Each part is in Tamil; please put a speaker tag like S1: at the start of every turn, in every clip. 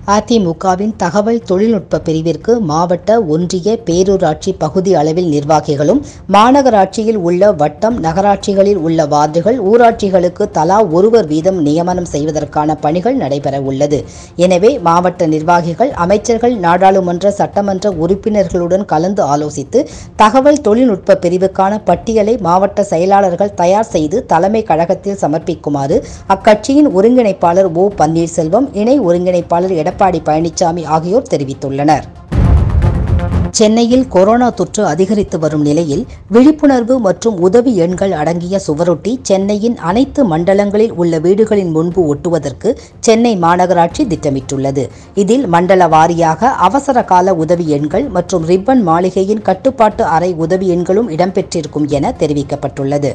S1: அதிமுகவின் தகவல் தொழில்நுட்ப பிரிவிற்கு மாவட்ட ஒன்றிய பேரூராட்சி பகுதி அளவில் நிர்வாகிகளும் மாநகராட்சியில் உள்ள வட்டம் நகராட்சிகளில் உள்ள வார்டுகள் ஊராட்சிகளுக்கு தலா ஒருவர் வீதம் நியமனம் செய்வதற்கான பணிகள் நடைபெற உள்ளது எனவே மாவட்ட நிர்வாகிகள் அமைச்சர்கள் நாடாளுமன்ற சட்டமன்ற உறுப்பினர்களுடன் கலந்து ஆலோசித்து தகவல் தொழில்நுட்ப பிரிவுக்கான பட்டியலை மாவட்ட செயலாளர்கள் தயார் செய்து தலைமை கழகத்தில் சமர்ப்பிக்குமாறு அக்கட்சியின் ஒருங்கிணைப்பாளர் ஓ பன்னீர்செல்வம் இணை ஒருங்கிணைப்பாளர் எடப்பாடி பழனிசாமி ஆகியோர் தெரிவித்துள்ளனர் சென்னையில் கொரோனா தொற்று அதிகரித்து வரும் நிலையில் விழிப்புணர்வு மற்றும் உதவி எண்கள் அடங்கிய சுவரொட்டி சென்னையின் அனைத்து மண்டலங்களில் உள்ள வீடுகளின் முன்பு ஒட்டுவதற்கு சென்னை மாநகராட்சி திட்டமிட்டுள்ளது இதில் மண்டல வாரியாக அவசர கால உதவி எண்கள் மற்றும் ரிப்பன் மாளிகையின் கட்டுப்பாட்டு அறை உதவி எண்களும் இடம்பெற்றிருக்கும் என தெரிவிக்கப்பட்டுள்ளது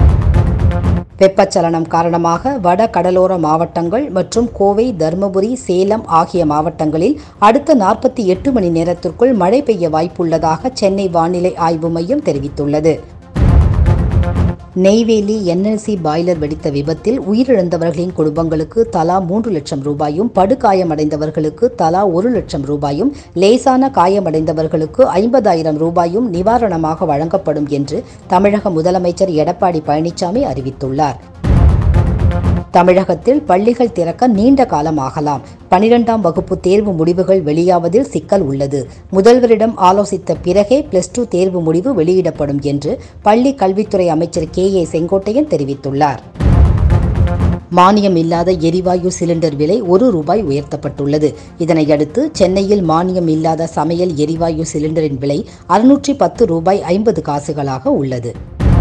S1: வெப்பச்சலனம் காரணமாக வட கடலோர மாவட்டங்கள் மற்றும் கோவை தருமபுரி சேலம் ஆகிய மாவட்டங்களில் அடுத்த நாற்பத்தி எட்டு மணி நேரத்திற்குள் மழை பெய்ய வாய்ப்புள்ளதாக சென்னை வானிலை ஆய்வு மையம் தெரிவித்துள்ளது நெய்வேலி என்எல்சி பாய்லர் வெடித்த விபத்தில் உயிரிழந்தவர்களின் குடும்பங்களுக்கு தலா மூன்று லட்சம் ரூபாயும் படுகாயமடைந்தவர்களுக்கு தலா ஒரு லட்சம் ரூபாயும் லேசான காயமடைந்தவர்களுக்கு ஐம்பதாயிரம் ரூபாயும் நிவாரணமாக வழங்கப்படும் என்று தமிழக முதலமைச்சர் எடப்பாடி பழனிசாமி அறிவித்துள்ளார் தமிழகத்தில் பள்ளிகள் திறக்க நீண்ட காலம் ஆகலாம் பனிரெண்டாம் வகுப்பு தேர்வு முடிவுகள் வெளியாவதில் சிக்கல் உள்ளது முதல்வரிடம் ஆலோசித்த பிறகே பிளஸ் டூ தேர்வு முடிவு வெளியிடப்படும் என்று பள்ளி கல்வித்துறை அமைச்சர் கே ஏ செங்கோட்டையன் தெரிவித்துள்ளார் மானியம் இல்லாத எரிவாயு சிலிண்டர் விலை ஒரு ரூபாய் உயர்த்தப்பட்டுள்ளது இதனையடுத்து சென்னையில் மானியம் இல்லாத சமையல் எரிவாயு சிலிண்டரின் விலை அறுநூற்றி பத்து ரூபாய் ஐம்பது காசுகளாக உள்ளது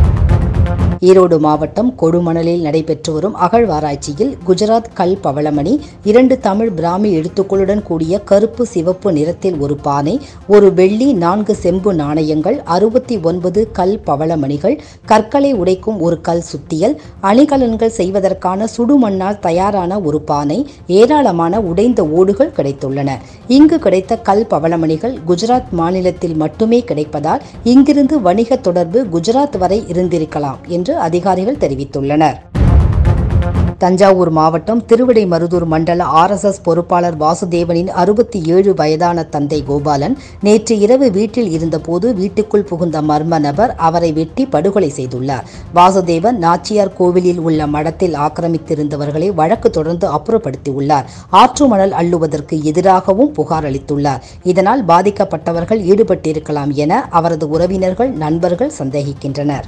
S1: ஈரோடு மாவட்டம் கொடுமணலில் நடைபெற்று வரும் அகழ்வாராய்ச்சியில் குஜராத் கல் பவளமணி இரண்டு தமிழ் பிராமி எழுத்துக்களுடன் கூடிய கருப்பு சிவப்பு நிறத்தில் ஒரு பானை ஒரு வெள்ளி நான்கு செம்பு நாணயங்கள் அறுபத்தி ஒன்பது கல் பவளமணிகள் கற்களை உடைக்கும் ஒரு கல் சுத்தியல் அணிகலன்கள் செய்வதற்கான சுடுமண்ணால் தயாரான ஒரு பானை ஏராளமான உடைந்த ஓடுகள் கிடைத்துள்ளன இங்கு கிடைத்த கல் பவளமணிகள் குஜராத் மாநிலத்தில் மட்டுமே கிடைப்பதால் இங்கிருந்து வணிக தொடர்பு குஜராத் வரை இருந்திருக்கலாம் என்று அதிகாரிகள் தெரிவித்துள்ளனர் தஞ்சாவூர் மாவட்டம் திருவிடைமருதூர் மண்டல ஆர்எஸ்எஸ் பொறுப்பாளர் வாசுதேவனின் அறுபத்தி ஏழு வயதான தந்தை கோபாலன் நேற்று இரவு வீட்டில் இருந்தபோது வீட்டுக்குள் புகுந்த மர்ம நபர் அவரை வெட்டி படுகொலை செய்துள்ளார் வாசுதேவன் நாச்சியார் கோவிலில் உள்ள மடத்தில் ஆக்கிரமித்திருந்தவர்களை வழக்கு தொடர்ந்து அப்புறப்படுத்தியுள்ளார் ஆற்று மணல் அள்ளுவதற்கு எதிராகவும் புகார் அளித்துள்ளார் இதனால் பாதிக்கப்பட்டவர்கள் ஈடுபட்டிருக்கலாம் என அவரது உறவினர்கள் நண்பர்கள் சந்தேகிக்கின்றனர்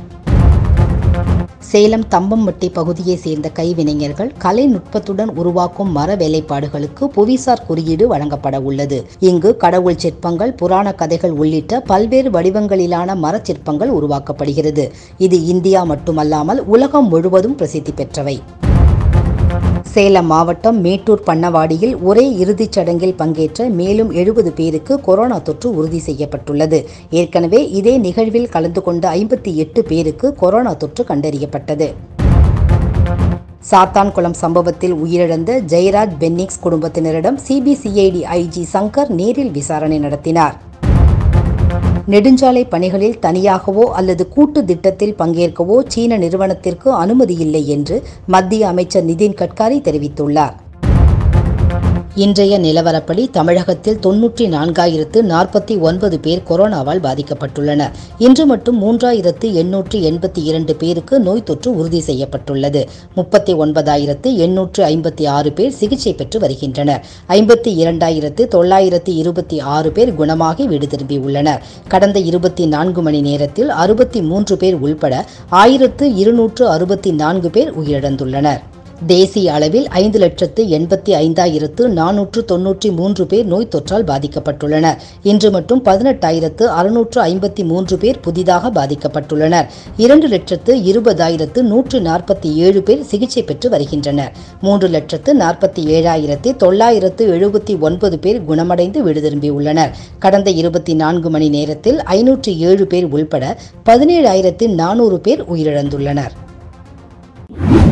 S1: சேலம் தம்பம்பட்டி பகுதியைச் சேர்ந்த கைவினைஞர்கள் கலை நுட்பத்துடன் உருவாக்கும் மர வேலைப்பாடுகளுக்கு புவிசார் குறியீடு வழங்கப்பட உள்ளது இங்கு கடவுள் சிற்பங்கள் புராண கதைகள் உள்ளிட்ட பல்வேறு வடிவங்களிலான மரச் சிற்பங்கள் உருவாக்கப்படுகிறது இது இந்தியா மட்டுமல்லாமல் உலகம் முழுவதும் பிரசித்தி பெற்றவை சேலம் மாவட்டம் மேட்டூர் பண்ணவாடியில் ஒரே இறுதிச் சடங்கில் பங்கேற்ற மேலும் எழுபது பேருக்கு கொரோனா தொற்று உறுதி செய்யப்பட்டுள்ளது ஏற்கனவே இதே நிகழ்வில் கலந்து கொண்ட ஐம்பத்தி எட்டு பேருக்கு கொரோனா தொற்று கண்டறியப்பட்டது சாத்தான்குளம் சம்பவத்தில் உயிரிழந்த ஜெயராஜ் பென்னிக்ஸ் குடும்பத்தினரிடம் சிபிசிஐடி ஐஜி சங்கர் நேரில் விசாரணை நடத்தினார் நெடுஞ்சாலை பணிகளில் தனியாகவோ அல்லது கூட்டு திட்டத்தில் பங்கேற்கவோ சீன நிறுவனத்திற்கு அனுமதியில்லை என்று மத்திய அமைச்சர் நிதின் கட்காரி தெரிவித்துள்ளார் இன்றைய நிலவரப்படி தமிழகத்தில் தொன்னூற்றி நான்காயிரத்து நாற்பத்தி ஒன்பது பேர் கொரோனாவால் பாதிக்கப்பட்டுள்ளனர் இன்று மட்டும் மூன்றாயிரத்து எண்ணூற்று எண்பத்தி இரண்டு பேருக்கு நோய் தொற்று உறுதி செய்யப்பட்டுள்ளது முப்பத்தி ஒன்பதாயிரத்து எண்ணூற்று ஐம்பத்தி ஆறு பேர் சிகிச்சை பெற்று வருகின்றனர் ஐம்பத்தி இரண்டாயிரத்து தொள்ளாயிரத்து இருபத்தி ஆறு பேர் குணமாகி வீடு திரும்பியுள்ளனர் கடந்த இருபத்தி நான்கு மணி நேரத்தில் அறுபத்தி மூன்று பேர் உள்பட ஆயிரத்து இருநூற்று அறுபத்தி நான்கு பேர் உயிரிழந்துள்ளனர் தேசிய அளவில் ஐந்து லட்சத்து எண்பத்தி ஐந்தாயிரத்து நானூற்று தொன்னூற்றி மூன்று பேர் நோய் தொற்றால் பாதிக்கப்பட்டுள்ளனர் இன்று மட்டும் பதினெட்டாயிரத்து அறுநூற்று ஐம்பத்தி மூன்று பேர் புதிதாக பாதிக்கப்பட்டுள்ளனர் இரண்டு லட்சத்து இருபதாயிரத்து நூற்று நாற்பத்தி ஏழு பேர் சிகிச்சை பெற்று வருகின்றனர் மூன்று லட்சத்து நாற்பத்தி ஏழாயிரத்து தொள்ளாயிரத்து எழுபத்தி ஒன்பது பேர் குணமடைந்து வீடு திரும்பியுள்ளனர் கடந்த இருபத்தி நான்கு மணி நேரத்தில் ஐநூற்று ஏழு பேர் உள்பட பதினேழாயிரத்து நானூறு பேர் உயிரிழந்துள்ளனர்